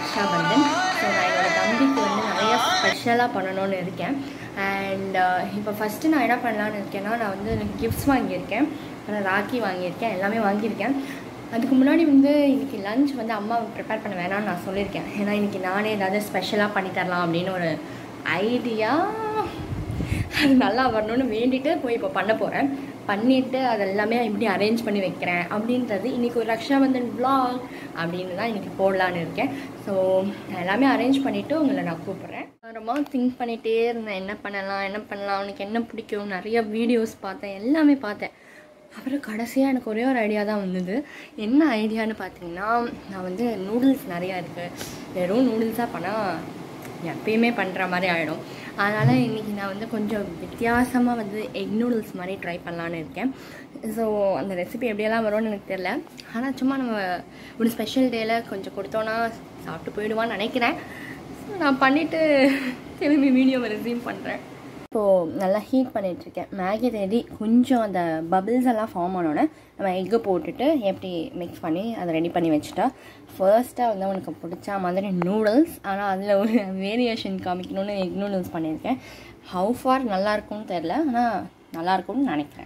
ரக்ஷா Bandhan so நான் என்னோட தம்பிக்கு வந்து நிறைய ஸ்பெஷலாக பண்ணணும்னு இருக்கேன் அண்ட் இப்போ ஃபஸ்ட்டு நான் என்ன பண்ணலான்னு இருக்கேன்னா நான் வந்து கிஃப்ட்ஸ் வாங்கியிருக்கேன் அப்புறம் ராக்கி வாங்கியிருக்கேன் எல்லாமே வாங்கியிருக்கேன் அதுக்கு முன்னாடி வந்து இன்னைக்கு லஞ்ச் வந்து அம்மா ப்ரிப்பேர் பண்ண வேணாம்னு நான் சொல்லியிருக்கேன் ஏன்னா இன்னைக்கு நானே ஏதாவது ஸ்பெஷலாக பண்ணி தரலாம் அப்படின்னு ஒரு ஐடியா அது நல்லா வரணும்னு வேண்டிட்டு போய் இப்போ பண்ண போகிறேன் பண்ணிவிட்டு அது எல்லாமே எப்படி அரேஞ்ச் பண்ணி வைக்கிறேன் அப்படின்றது இன்றைக்கி ஒரு ரக்ஷாபந்தன் vlog அப்படின்னு தான் இன்றைக்கி போடலான்னு இருக்கேன் ஸோ நான் எல்லாமே அரேஞ்ச் பண்ணிவிட்டு உங்களை நான் கூப்பிட்றேன் ரொம்ப திங்க் பண்ணிகிட்டே இருந்தேன் என்ன பண்ணலாம் என்ன பண்ணலாம் உனக்கு என்ன பிடிக்கும் நிறைய வீடியோஸ் பார்த்தேன் எல்லாமே பார்த்தேன் அப்புறம் கடைசியாக எனக்கு ஒரே ஒரு ஐடியா தான் வந்தது என்ன ஐடியான்னு பார்த்தீங்கன்னா நான் வந்து நூடுல்ஸ் நிறையா இருக்குது வெறும் நூடுல்ஸாக பண்ணால் எப்பயுமே பண்ணுற மாதிரி ஆகிடும் அதனால் இன்றைக்கி நான் வந்து கொஞ்சம் வித்தியாசமாக வந்து எக் நூடுல்ஸ் மாதிரி ட்ரை பண்ணலான்னு இருக்கேன் ஸோ அந்த ரெசிபி எப்படியெல்லாம் வரும்னு எனக்கு தெரில ஆனால் சும்மா நம்ம ஒரு ஸ்பெஷல் டேயில் கொஞ்சம் கொடுத்தோன்னா சாப்பிட்டு போயிடுவான்னு நினைக்கிறேன் ஸோ நான் பண்ணிவிட்டு திரும்பி வீடியோவை ரெசியூம் பண்ணுறேன் இப்போது நல்லா ஹீட் பண்ணிகிட்ருக்கேன் மேகி ரெடி கொஞ்சம் அந்த பபிள்ஸ் எல்லாம் ஃபார்ம் ஆனோடனே நம்ம எக்கு போட்டுட்டு எப்படி மிக்ஸ் பண்ணி அதை ரெடி பண்ணி வச்சுட்டா ஃபர்ஸ்ட்டாக வந்து உனக்கு பிடிச்ச மாதிரி நூடுல்ஸ் ஆனால் அதில் ஒரு வேரியேஷன் காமிக்கணும்னு எக் நூடுல்ஸ் பண்ணியிருக்கேன் ஹவு ஃபார் நல்லாயிருக்கும்னு தெரில ஆனால் நல்லாயிருக்கும்னு நினைக்கிறேன்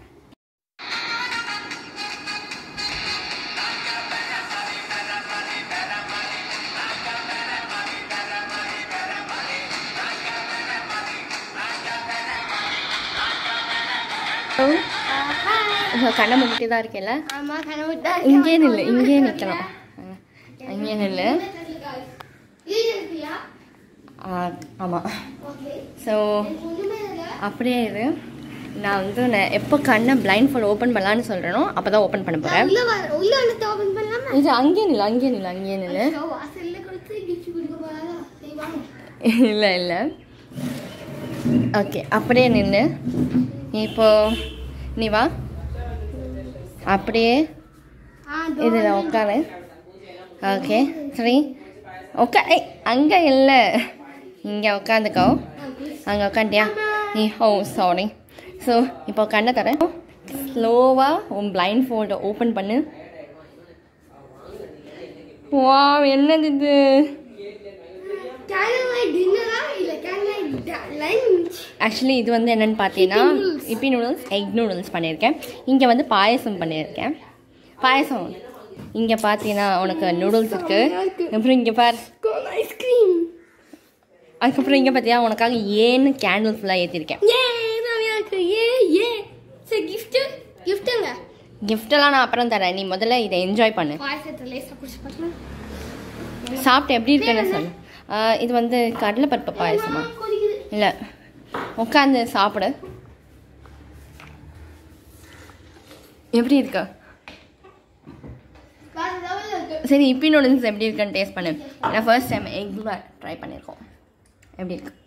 கண்ணை மூடிட்டு தான் இருக்கேல்ல ஆமா கனவு தான் இங்கே நில்லு இங்கே நிற்கணும் இங்கே நில்லு ஆமாம் ஓகே ஸோ ஒண்ணுமே இல்ல அப்படியே இரு நான் வந்து நான் எப்போ கண்ணை பிளைண்ட் ஃபோல் ஓப்பன் பண்ணலான்னு சொல்கிறேனோ அப்போ தான் ஓப்பன் பண்ண போகிறேன் உள்ள வர உள்ள வந்து ஓபன் பண்ணலாமா இது அங்கே நில்லு அங்கே நில்லு அங்கே நில்லு ஐயோ, வாசல்ல கொடுத்து gift கொடுக்க போறாரா சரி வாங்க இல்லை இல்லை ஓகே அப்படியே நின்று இப்போ நீ வா அப்படியே ஆ இதில் உட்காரு ஓகே சரி உட்கா ஏய் அங்கே இல்லை இங்கே உட்காந்துக்கோ அங்கே உட்காண்டியா நீ ஓ சாரி ஸோ இப்போ கண்ணை தரேன் ஸ்லோவாக உன் பிளைண்ட் ஃபோல்டை ஓப்பன் பண்ணு வா என்னது இது கேண்டல் டின்னரா இல்ல கேண்டல் லஞ்ச் ஆக்சுவலி இது வந்து என்னன்னு பார்த்தீங்கன்னா இப்பி நூடுல்ஸ் எக் நூடுல்ஸ் பண்ணியிருக்கேன் இங்கே வந்து பாயசம் பண்ணியிருக்கேன் பாயசம் இங்கே பார்த்தீங்கன்னா உனக்கு நூடுல்ஸ் இருக்கு அப்புறம் இங்கே பார் கோன் ஐஸ்கிரீம் அதுக்கப்புறம் இங்கே பார்த்தியா உனக்காக ஏன்னு கேண்டில் ஃபுல்லாக ஏற்றிருக்கேன் ஏ ரம்யா இருக்கு ஏ ஏ சரி gift giftங்க கிஃப்டெல்லாம் நான் அப்புறம் தரேன் நீ முதல்ல இதை என்ஜாய் பண்ணு பாயசத்தை லேசா குடிச்சு பார்க்கலாம் சாப்பிட்டு எப்படி இருக்குன்னு சொல்லு ஆஹ் இது வந்து கடலைப்பருப்பு பாயசமா கொதிக்குது இல்லை உட்காந்து சாப்பிடு எப்படி இருக்கு வேற லெவல்ல இருக்கு சரி இப்பி நூடுல்ஸ் எப்படி இருக்குன்னு டேஸ்ட் பண்ணு ஏன்னா ஃபர்ஸ்ட் டைம் எக் ட்ரை பண்ணியிருக்கோம் எப்படி இருக்கு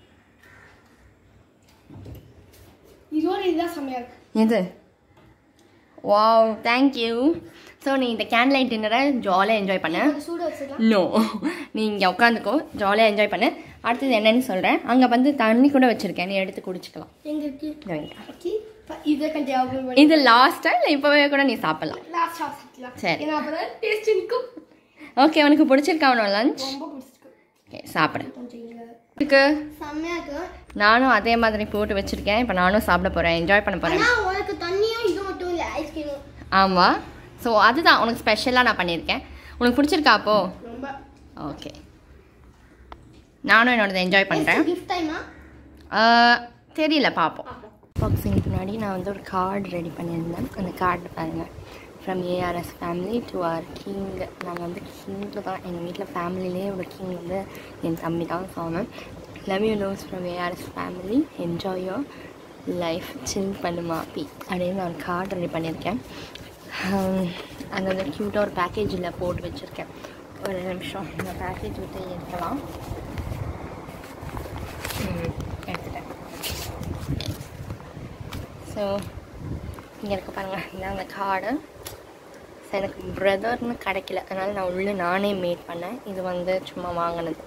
இதோட இதுதான் செம்மையா இருக்கு எது வாவ் தேங்க்யூ ஸோ நீ இந்த கேண்ட் லைட் டின்னரை ஜாலியாக என்ஜாய் பண்ணு கொஞ்சம் சூட வச்சுக்கலாம் நோ நீ இங்கே உட்காந்துக்கோ ஜாலியாக என்ஜாய் பண்ணு அடுத்தது என்னன்னு சொல்கிறேன் அங்கே வந்து தண்ணி கூட வச்சுருக்கேன் நீ எடுத்து குடிச்சிக்கலாம் எங்க இருக்கு இதோ இங்க. ஓகே இதை கொஞ்சம் ஓபன் பண்ணி இது லாஸ்ட்டாக இல்லை இப்போவே கூட நீ சாப்பிட்லாம் லாஸ்ட் சாப்பிட்டுக்கலாம் சரி. ஏன்னா அப்பதான் டேஸ்ட் இருக்கும் ஓகே உனக்கு பிடிச்சிருக்கா அவனோட லஞ்ச் ரொம்ப பிடிச்சிருக்கு ஓகே சாப்பிடு கொஞ்சம் இங்க இருக்கு செம்மையா இருக்கு நானும் அதே மாதிரி போட்டு வச்சுருக்கேன் இப்போ நானும் சாப்பிட போகிறேன் என்ஜாய் பண்ண போகிறேன் ஆனா உனக்கு தண்ணியும் இது மட்டும் இல்ல ஐஸ்கிரீமும் ஆமாம் ஸோ அதுதான் உனக்கு ஸ்பெஷலாக நான் பண்ணியிருக்கேன் உனக்கு பிடிச்சிருக்கா அப்போ ரொம்ப ஓகே நானும் என்னோடதை என்ஜாய் பண்ணுறேன் கிஃப்ட் டைமா தெரியல பார்ப்போம் பாக்ஸிங்க்கு முன்னாடி நான் வந்து ஒரு கார்டு ரெடி பண்ணியிருந்தேன் அந்த கார்டு பாருங்கள் from ARS family to our king நாங்கள் வந்து கிங்கு தான் எங்கள் வீட்டில் ஃபேமிலிலே ஒரு கிங் வந்து என் தம்பி தான் ஸோ அவன் love you knows from ARS family enjoy your life chill பண்ணுமா பி அப்படின்னு நான் கார்டு ரெடி பண்ணியிருக்கேன் அங்கே வந்து க்யூட்டாக ஒரு பேக்கேஜில் போட்டு வச்சுருக்கேன் ஒரு நிமிஷம் இந்த பேக்கேஜ் விட்டு எடுக்கலாம் ம், எடுத்துட்டேன் ஸோ இங்கே இருக்க பாருங்கள் இதான் அந்த கார்டு ஸோ எனக்கு பிரதர்னு கிடைக்கல அதனால் நான் உள்ளே நானே மேட் பண்ணேன் இது வந்து சும்மா வாங்கினது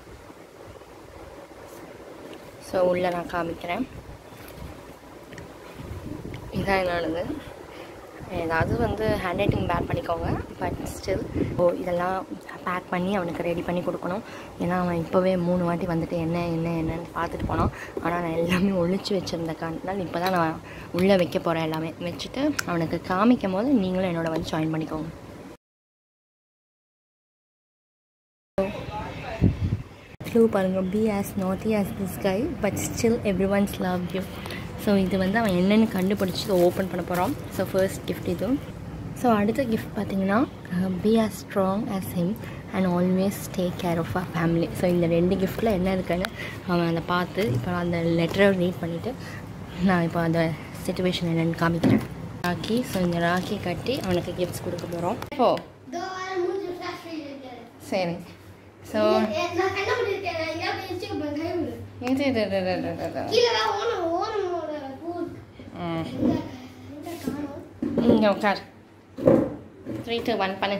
ஸோ உள்ளே நான் காமிக்கிறேன் இதான் என்னோடது ஏதாவது வந்து ஹேண்ட் ரைட்டிங் பேட் பண்ணிக்கோங்க பட் ஸ்டில் ஓ இதெல்லாம் பேக் பண்ணி அவனுக்கு ரெடி பண்ணி கொடுக்கணும் ஏன்னா அவன் இப்போவே மூணு வாட்டி வந்துட்டு என்ன என்ன என்னன்னு பார்த்துட்டு போனான் ஆனால் நான் எல்லாமே ஒழிச்சு வச்சுருந்த காரணத்தினால இப்போ தான் நான் உள்ளே வைக்க போகிறேன் எல்லாமே வச்சுட்டு அவனுக்கு காமிக்கும் போது நீங்களும் என்னோட வந்து ஜாயின் பண்ணிக்கோங்க க்ளூ பாருங்கள் be as naughty as this guy but still every once love you so இது வந்து அவன் என்னென்னு கண்டுபிடிச்சி ஓப்பன் பண்ண போகிறான் ஸோ ஃபர்ஸ்ட் கிஃப்ட் இது ஸோ அடுத்த கிஃப்ட் பார்த்தீங்கன்னா be as strong as him and always take care of a family so இந்த ரெண்டு கிஃப்ட்டில் என்ன இருக்குன்னு அவன் அதை பார்த்து இப்போ அந்த லெட்டரை ரீட் பண்ணிவிட்டு நான் இப்போ அந்த சுச்சுவேஷன் என்னென்னு காமிக்கிறேன் ராக்கி ஸோ இந்த ராக்கி கட்டி அவனுக்கு கிஃப்ட்ஸ் கொடுக்க போகிறோம் இப்போ இதோ வர மூஞ்சி flash light இருக்கு. சரி ஸோ ஏ, நான் கண்ண மூடிருக்கேன். நான் எங்கேயாவது போய் வச்சுக்க போறேன். கை விடு. இது இது இது இது இது இது. கீழே தான் ஓனம், ஓனமோட பூ இருக்கு. ம் எங்க, எங்க காணோம்? இங்கே உட்கார் த்ரீ டூ ஒன் பண்ணு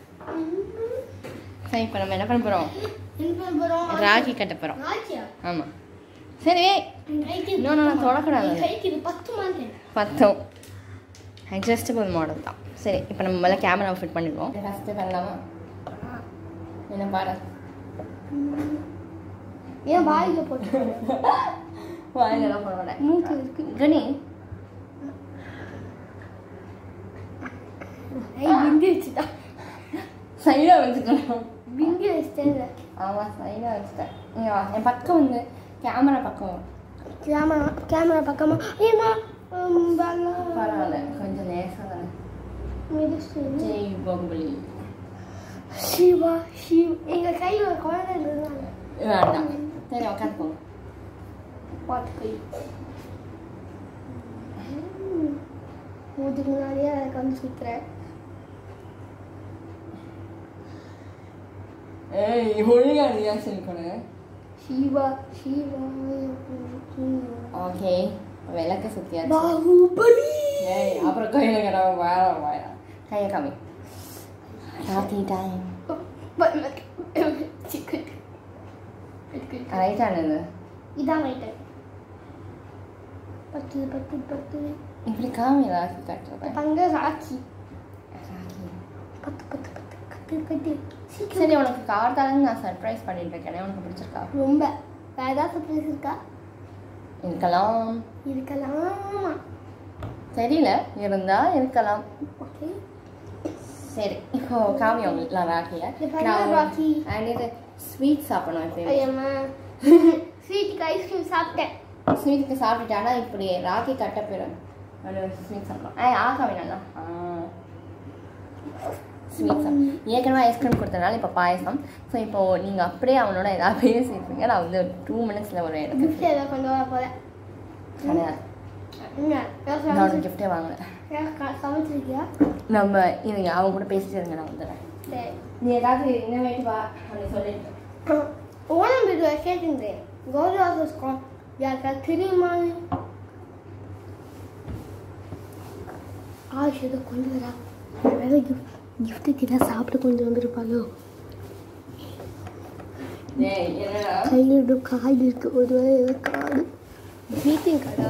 சரி இப்போ நம்ம என்ன பண்ண போகிறோம் என்ன பண்ண போறோம்? ராகி கட்ட போகிறோம் ராக்கியா? ஆமாம் சரி என் கைக்கு இது இன்னும் நான் பத்துமா? தொடக்கூடாது. என் கைக்கு இது பத்துமான்னு பத்தோம் அட்ஜஸ்டபிள் மாடல் தான் சரி இப்போ நம்ம மேலே கேமரா ஃபிட் பண்ணிடுவோம் ஃபஸ்ட்டு பண்ணலாமா என்ன பாரு ஏன் வாயில போட்டு வாயிலெல்லாம் போட மாட்டேன் மூக்கு இருக்கு கனி ஐய் பிந்தி வச்சுட்டா சைடாக வச்சுக்கணும் பிந்தி வச்சுட்டேன் ஆமாம் சைடாக வச்சுட்டேன் இங்கே வா என் பக்கம் வந்து கேமரா பக்கம் வா. கேமரா கேமரா பக்கமா ஏமா பரவாயில்ல கொஞ்சம் லேசாக தானே ஜெய் பாகுபலி சிவா சிவ் எங்க கையில ஒரு குழந்தை இருந்தாங்க வேண்டாம் சரி உட்காந்துக்கோங்க பார்த்துக்கோ இதுக்கு முன்னாடியே அதை வந்து சுத்துறேன் ஏய் ஒழுங்கா ரியாக்ஷன் கொடு சிவா சிவா ஓகே விளக்க சுத்தியாச்சு பாகுபலி ஏய் அப்புறம் கையில கிடவ வேற வேற கையை காமி ராத்தி டைம் ரைட் ஆனது இதான் ரைட்டர் பத்து பத்து பத்து இப்படி காமி ராக்கி கட்டுறேன் தங்க ராக்கி பத்து பத்து பத்து கட்டு கட்டு சீக்கிரம் சரி உனக்கு கார்த்தாலும் நான் சர்ப்ரைஸ் பண்ணிட்டு இருக்கேன் உனக்கு பிடிச்சிருக்கா ரொம்ப வேற ஏதாவது சர்ப்ரைஸ் இருக்கா இருக்கலாம் இருக்கலாம் தெரியல இருந்தா இருக்கலாம் ஓகே சரி இப்போ காமி உங்களுக்கு நான் ராக்கிய இது பாருங்க, ராக்கி. அண்ட் இது ஸ்வீட் சாப்பிடணும் எப்பயுமே ஐயம்மா ஸ்வீட்டுக்கு ஐஸ்கிரீம் சாப்பிட்டேன் ஸ்வீட்டுக்கு சாப்பிட்டுட்டானா இப்படி ராக்கி கட்ட போயிடும் ஸ்வீட் சாப்பிடலாம் ஏய் ஆ காமி நல்லா ஸ்வீட் சாப்பிடும் ஏற்கனவே ஐஸ்கிரீம் கொடுத்தனால இப்போ பாயசம் ஸோ இப்போ நீங்கள் அப்படியே அவனோட ஏதாவது பேசியிருப்பீங்க நான் வந்து டூ மினிட்ஸில் ஒரு எனக்கு கிஃப்ட் ஏதோ கொண்டு வர போறேன் கிடையாது என்ன நான் ஒரு கிஃப்டே வாங்கல சமைச்சிருக்கியா நம்ம இருங்க அவங்க கூட பேசிட்டு இருங்க நான் வந்துடுறேன் சரி நீ ஏதாவது இன்னவேட்டு வா அப்படி சொல்லிட்டு ஓணம் வீடியோ கேட்டிருந்தேன் கௌரவாசஸ் யாருக்கா தெரியுமா ஆஷ் ஏதோ கொண்டு வரா ஏதோ கிஃப்ட் கிஃப்ட் கிட்ட சாப்பிட்டு கொண்டு வந்திருப்பாளோ ஏய் என்னடா கையில் ஏதோ கார்டு இருக்கு ஒரு வேளை ஏதோ கார்டு greeting கார்டா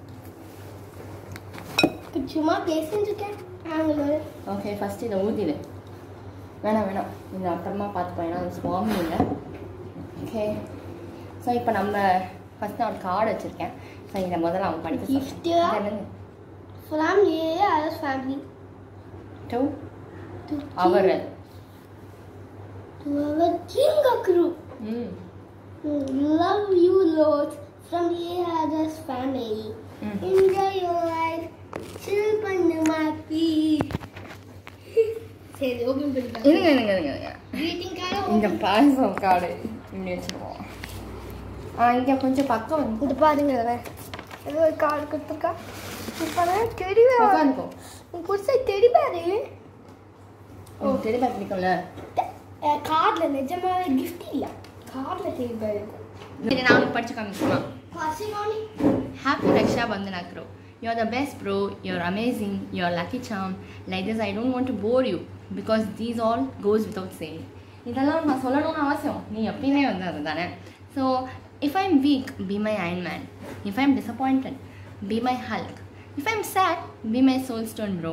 சும்மா பேசிட்டு இருக்கேன் நாங்கள் ஓகே ஃபஸ்ட்டு இதை ஊற்றிடு வேணாம் வேணாம் இந்த அப்புறமா பார்த்துப்போம் ஏன்னா அது சுவாமி இல்லை ஓகே ஸோ இப்போ நம்ம ஃபஸ்ட் நான் ஒரு கார்டு வச்சுருக்கேன் ஸோ இதை முதல்ல அவங்க படிக்க சொல்றேன். Gift இது ஆ? என்னது from ARS family to to our king, to our king group. ம் Love you, Lord, from ARS family. ம் Enjoy your life. Chill பண்ணு மாப்பி சரி ஓபன் பண்ணிக்கலாம் இருங்க இருங்க இருங்க இருங்க greeting card இந்த பாயசம் கார்டு இப்படி வச்சுருவோம் ஆ இங்கே கொஞ்சம் பக்கம் வந்து இது பாருங்க ஏதோ ஒரு கார்டு கொடுத்துருக்கா இது பாருங்க டெடி உட்காந்துக்கோ நீ குடிச்ச டெடி பேரு உங்களுக்கு தெரியுமா பிடிக்கும்ல கார்டில் நிஜமாவே கிஃப்ட் இல்லை கார்டில் டெடி பேர் இருக்கும் சரி நான் உனக்கு படிச்சு காமிக்குமா பசினோனி Happy Raksha Bandhana Kro. You're the best, bro. You're amazing. You're lucky charm. Like this, I don't want to bore you because these all goes without saying. இதெல்லாம் நான் சொல்லணும்னு அவசியம் நீ எப்பயுமே வந்து அதுதானே so if I'm weak be my Iron Man if I'm disappointed be my Hulk if I'm sad be my soul stone bro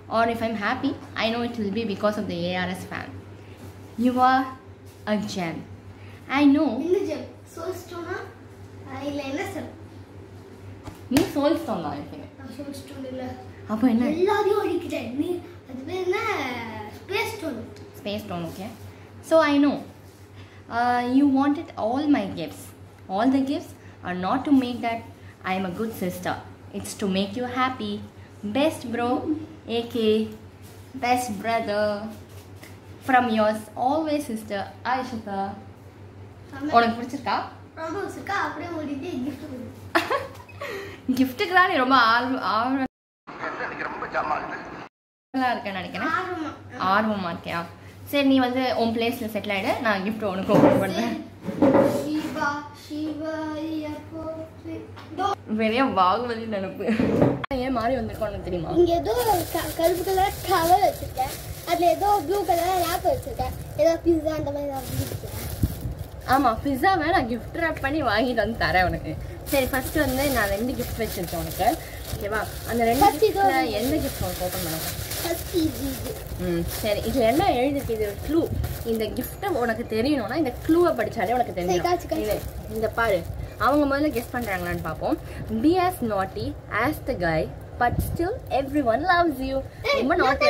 or if I'm happy, I know it will be because of the ARS fan. You are a gem. I know என்ன gem soul ஸ்டோனா இல்ல என்ன sir நீ soul stone தான் எப்பயுமே நான் soul stone இல்ல அப்போ என்ன எல்லாரையும் அடிக்கிறேன் நீ அது பேர் என்ன space stone space stone okay so i know uh, you wanted all my gifts all the gifts are not to make that i am a good sister it's to make you happy best bro ak best brother from yours always sister aishita உனக்கு பிடிச்சிருக்கா ரொம்ப வச்சிருக்கா அப்படியே ஓடிட்டு gift கொடு கிஃப்ட்டுக்கு நீ ரொம்ப ஆர்வம் ஆர்வம் எனக்கு ரொம்ப ஜாமான் இருக்கேன்னு நினைக்கிறேன் ஆர்வமா ஆர்வமா இருக்கியா சரி நீ வந்து உன் பிளேஸ்ல செட்டில் ஆயிடு நான் gift உனக்கு ஓப்பன் பண்றேன் சிவா சிவாய போற்றி தோ பெரிய பாகுபலி நினைப்பு ஏன் மாறி வந்திருக்கோம் உனக்கு தெரியுமா இங்க ஏதோ க- கருப்பு கலர் கவர் வச்சிருக்கேன் அதுல ஏதோ ப்ளூ கலர் லேப் வச்சிருக்கேன் ஏதோ பிஸா அந்த மாதிரி ஏதாவது வச்சிருக்கேன் ஆமா பிஸாவை நான் gift wrap பண்ணி வாங்கிட்டு வந்து தரேன் உனக்கு சரி ஃபர்ஸ்ட் வந்து நான் ரெண்டு கிஃப்ட் வச்சிருக்கேன் உனக்கு ஓகேவா அந்த ரெண்டு First இது கிஃப்ட்ல ஒரு- எந்த கிஃப்ட் உனக்கு ஓப்பன் பண்ணுங்க ஃபர்ஸ்ட் இது இது ம் சரி இது என்ன எழுதிருக்கு இது க்ளூ இந்த gift உனக்கு தெரியணும்னா இந்த க்ளூவை படிச்சாலே உனக்கு சரி, காச்சு, தெரியும் காச்சு. இது, இந்த பாரு அவங்க முதல்ல கெஸ் பண்றாங்களான்னு பார்ப்போம் be as naughty as the guy but still everyone loves you ரொம்ப naughty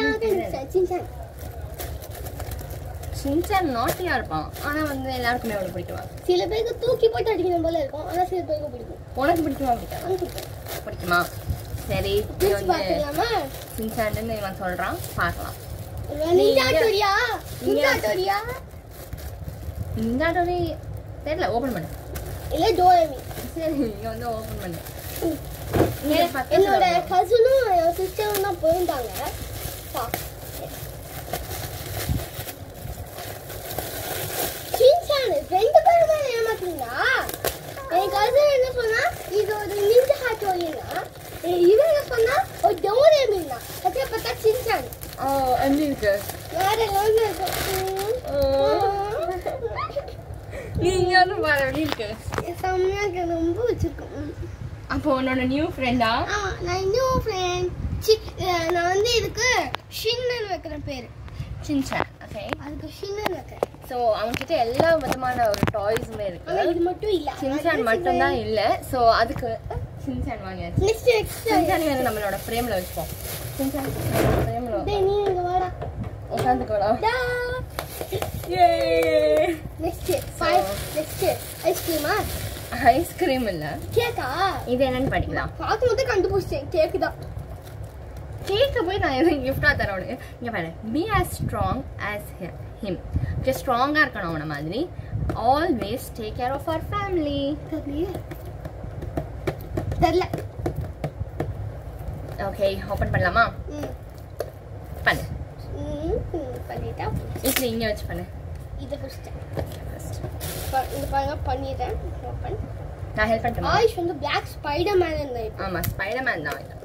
சின்சான் நாட்டியா இருப்பான் ஆனா வந்து எல்லாருக்குமே அவனுக்கு பிடிக்குமா சில பேருக்கு தூக்கி போட்டு அடிக்கணும் போல இருக்கும் ஆனா சில பேருக்கு பிடிக்கும் உனக்கு பிடிக்குமா பிடிக்காதா எனக்கு பிடிக்கும். பிடிக்குமா சரி இது பிரிச்சு வந்து பார்க்கலாமா சின்சான்னு இவன் சொல்றான் பார்க்கலாம் நிஞ்சா டோரியா நீங்க- நிஞ்சா டோரியா இந்த ஆட்டோவே தெரியல ஓபன் பண்ணு இல்ல டோரமி சரி இங்க வந்து ஓபன் பண்ணு இங்க பக்கத்துல என்னோட வா. கசினும் என் சிஸ்டரும் தான் போயிருந்தாங்க பா. சின்சான் ரெண்டு பேருமே ஏமாத்தீங்களா என் கசின் என்ன சொன்னா இது ஒரு நிஞ்சா ஹாட்டோரினா இவன் என்ன சொன்னா ஒரு டோரேமின்னா கத்திய பார்த்தா சின்சான் ஓ எப்படி இருக்கு வேற லெவல்ல இருக்கும் நீ இங்க வந்து பாரு எப்படி இருக்கு செம்மையா இருக்கு, ரொம்ப வச்சிருக்கோம் அப்போ உன்னோட நியூ ஃப்ரெண்டா ஆமா நான் இன்னும் ஃப்ரெண்ட் நான் வந்து இதுக்கு ஷின்னு வைக்கிறேன் பேரு சின்சான் ஓகே அதுக்கு ஷின்னு வைக்கிறேன் ஸோ அவன்கிட்ட எல்லா விதமான ஒரு டாய்ஸுமே ஆனா இருக்கு இது மட்டும் இல்ல சின்சான் மட்டும் தான் இல்ல ஸோ அதுக்கு சின்சான் வாங்கியாச்சு நெக்ஸ்ட் நெக்ஸ்ட் சின்சான் வந்து நம்மளோட ஃப்ரேம்ல வச்சுப்போம் சின்சான் ஃப்ரேம்ல டேய் நீ இங்க வாடா உட்காந்துக்கோடா டா ஏ நெக்ஸ்ட் ஃபைவ் நெக்ஸ்ட் ஐஸ்கிரீமா ஐஸ்கிரீம் இல்ல கேக்கா இது என்னன்னு படிக்கலாம் பார்த்து மட்டும் கண்டுபிடிச்சேன் கேக்கு தான் கேக்க போய் நான் எதுவும் கிஃப்டா தரேன் உனக்கு இங்க பாரு be as strong as him okay ஸ்ட்ராங்கா இருக்கணும் அவன மாதிரி always take care of our family தெரியல தெரியல ஓகே ஓபன் பண்ணலாமா ம் பண்ணு ம், ம், பண்ணிட்டா இப்படி இங்க வச்சு பண்ணு இதை பிடிச்சிட்டேன் First. ப- இந்த பாருங்க பண்ணிடுறேன் ஓப்பன் நான் ஹெல்ப் பண்ணட்டுமா ஆயுஷ் வந்து பிளாக் ஸ்பைடர் மேன் இருந்தா இப்போ ஆமா ஸ்பைடர்மேன் தான் இது.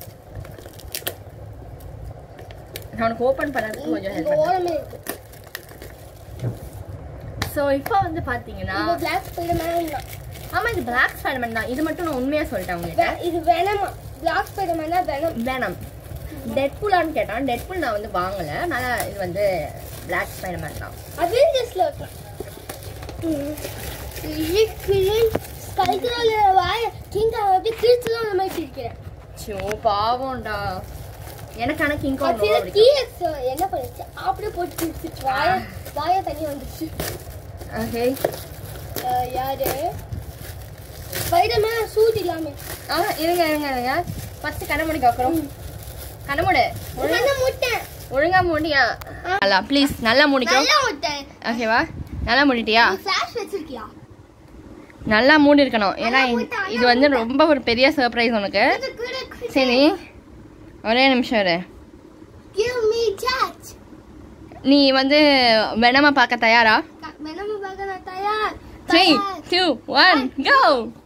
நான் உனக்கு ஓபன் பண்ணதுக்கு கொஞ்சம் இங்க ஹெல்ப் பண்ணேன் ஓரமே இருக்கு ஸோ இப்போ வந்து பாத்தீங்கன்னா இது பிளாக் ஸ்பைடர் மேன் தான் ஆமா இது பிளாக் ஸ்பைடர்மேன் தான் இது மட்டும் நான் உண்மையா சொல்லிட்டேன் உங்களுக்கு வே- இது வேணாமா பிளாக் ஸ்பைடர் மேன் தான் வேணும் வேணாம் டெட்புலான்னு கேட்டான் டெட்புல் நான் வந்து வாங்கல அதனால இது வந்து பிளாக் ஸ்பைடர்மேன் தான் அவெஞ்சர்ஸ்ல இருக்கலாம் கல்குலால வாய கிங் அப்படி கிழிச்சு தான் அந்த மாதிரி கிழிக்கிறேன் சோ பாவம்டா எனக்கு ஆனா கிங் காங் அது ரொம்ப பிடிக்கும் டிஎக்ஸ் என்ன பண்ணுச்சு அப்படியே போட்டு கிழிச்சிச்சு வாய வாய தண்ணி வந்துச்சு ஓகே அஹ் யாரு ஸ்பைடர் மேன் சூட் இல்லாம ஆ இருங்க இருங்க இருங்க ஃபர்ஸ்ட் கண்ண மூடி பார்க்குறோம் கண்ண மூடு கண்ண முட்டேன் ஒழுங்கா மூடியா நல்லா ப்ளீஸ் நல்லா மூடிக்கோ நல்லா முட்டேன் ஓகேவா நல்லா மூடிட்டியா நீ ஃபிளாஷ் வச்சிருக்கியா நல்லா மூடி இருக்கணும் ஏன்னா நல்லா இது- மூடிட்டேன், இது வந்து ரொம்ப ஒரு பெரிய சர்ப்ரைஸ் உனக்கு இது கூட சரி ஒரே நிமிஷம் இரு கிவ் மீ சாட் நீ வந்து வெனமா பார்க்க தயாரா மெனம பார்க்க நான் தயார் three two one go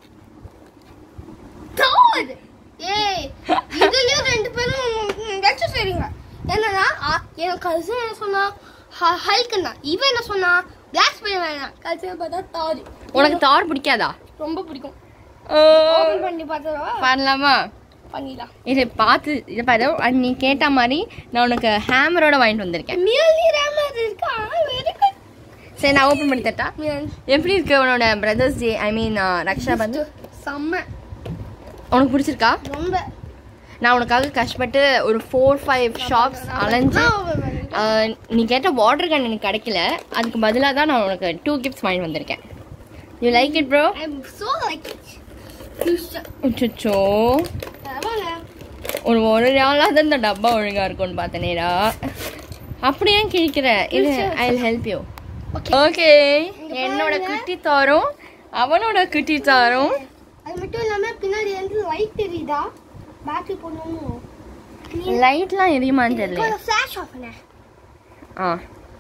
God! ஏய் இதுலயும் ரெண்டு பேரும் வெச்சு சரிங்க என்னன்னா ஆ, என் கசின் என்ன சொன்னா ஹ- ஹல்க்குன்னா இவன் என்ன சொன்னா பிளாக் ஸ்பைடர் வேணாம் கசின் பார்த்தா தாரி உனக்கு தார் பிடிக்காதா ரொம்ப பிடிக்கும் ஓபன் பண்ணி பார்த்தா பண்ணலாமா பண்ணிடலாம் இதை பார்த்து இதை பாரு அண்ட் நீ கேட்ட மாதிரி நான் உனக்கு ஹேமரோட வாங்கிட்டு வந்திருக்கேன் மியலி ரேமர் இருக்கா வெரி குட் சரி நான் ஓப்பன் பண்ணி தட்டா எப்படி இருக்கு உன்னோட பிரதர்ஸ் டே ஐ மீன் ரக்ஷா பந்து செம்ம உனக்கு பிடிச்சிருக்கா ரொம்ப நான் உனக்காக கஷ்டப்பட்டு ஒரு ஃபோர் ஃபைவ் ஷாப்ஸ் அலைஞ்சு ஆஹ், நீ கேட்ட வாட்டர் கேன் எனக்கு கிடைக்கல அதுக்கு பதிலாக தான் நான் உனக்கு டூ கிஃப்ட்ஸ் வாங்கி வந்திருக்கேன் you like it bro I am so like it அச்சோ பரவாயில்ல ஒரு ஒரு நாளாக தான் இந்த டப்பா ஒழுங்கா இருக்கும்னு பார்த்தனேடா அப்படியே கிழிக்கிற இது I will help you okay okay என்னோட குட்டி தாரும் அவனோட குட்டி தாரும் அது மட்டும் இல்லாம பின்னாடி வந்து லைட் தெரியுதா பேட்டரி போடணும் லைட்லாம் எரியுமான்னு தெரியல ஃபிளாஷ் ஆஃப் பண்ண ஆ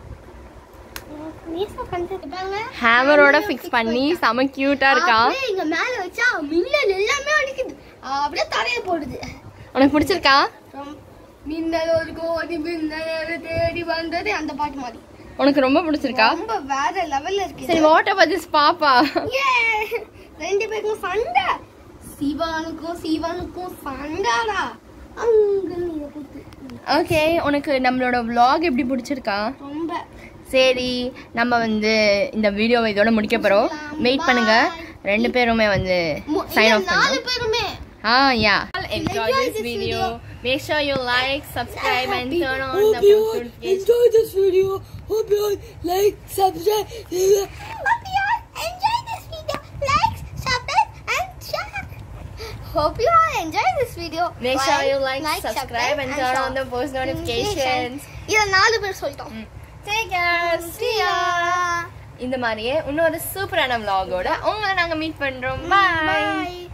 நீசா கண்டுட்டாங்க ஹேமரோட ஃபிக்ஸ் பண்ணி செம கியூட்டா இருக்கா அப்படியே இங்க மேல வச்சா மின்னல் எல்லாமே அடிக்குது அப்படியே தரைய போடுது உனக்கு பிடிச்சிருக்கா ரொம்ப- மின்னல் ஒரு கோடி மின்னல் தேடி வந்தது அந்த பாட்டு மாதிரி உனக்கு ரொம்ப பிடிச்சிருக்கா ரொம்ப வேற லெவல்ல இருக்கு சரி வாட் அபவுட் திஸ் பாப்பா Yay! ரெண்டு பேருக்கும் சண்டை சிவானுக்கும் சிவானுக்கும் சண்டாடா அங்க நீங்க கொடுத்து ஓகே உனக்கு நம்மளோட vlog எப்படி பிடிச்சிருக்கா ரொம்ப சரி நம்ம வந்து இந்த வீடியோவை இதோட முடிக்க போறோம் வெயிட் பண்ணுங்க ரெண்டு பேருமே வந்து மு- சைன் இல்ல, ஆஃப் நாலு பண்ணுவோம் பேருமே ஆ யா enjoy Enjoy this this video video. make sure you like subscribe and Happy- turn on Hope the you post all notification enjoyed this video. Hope you all like, subscribe. Hope you all enjoy this video. Like, subscribe, and share. Hope you all enjoy this video. make sure you like, subscribe and turn on the post notifications இத நாலு பேர் சொல்லிட்டோம் take care see ya இந்த மாதிரியே இன்னொரு சூப்பரான vlog ஓட உங்களை நாங்க மீட் பண்றோம் bye Bye.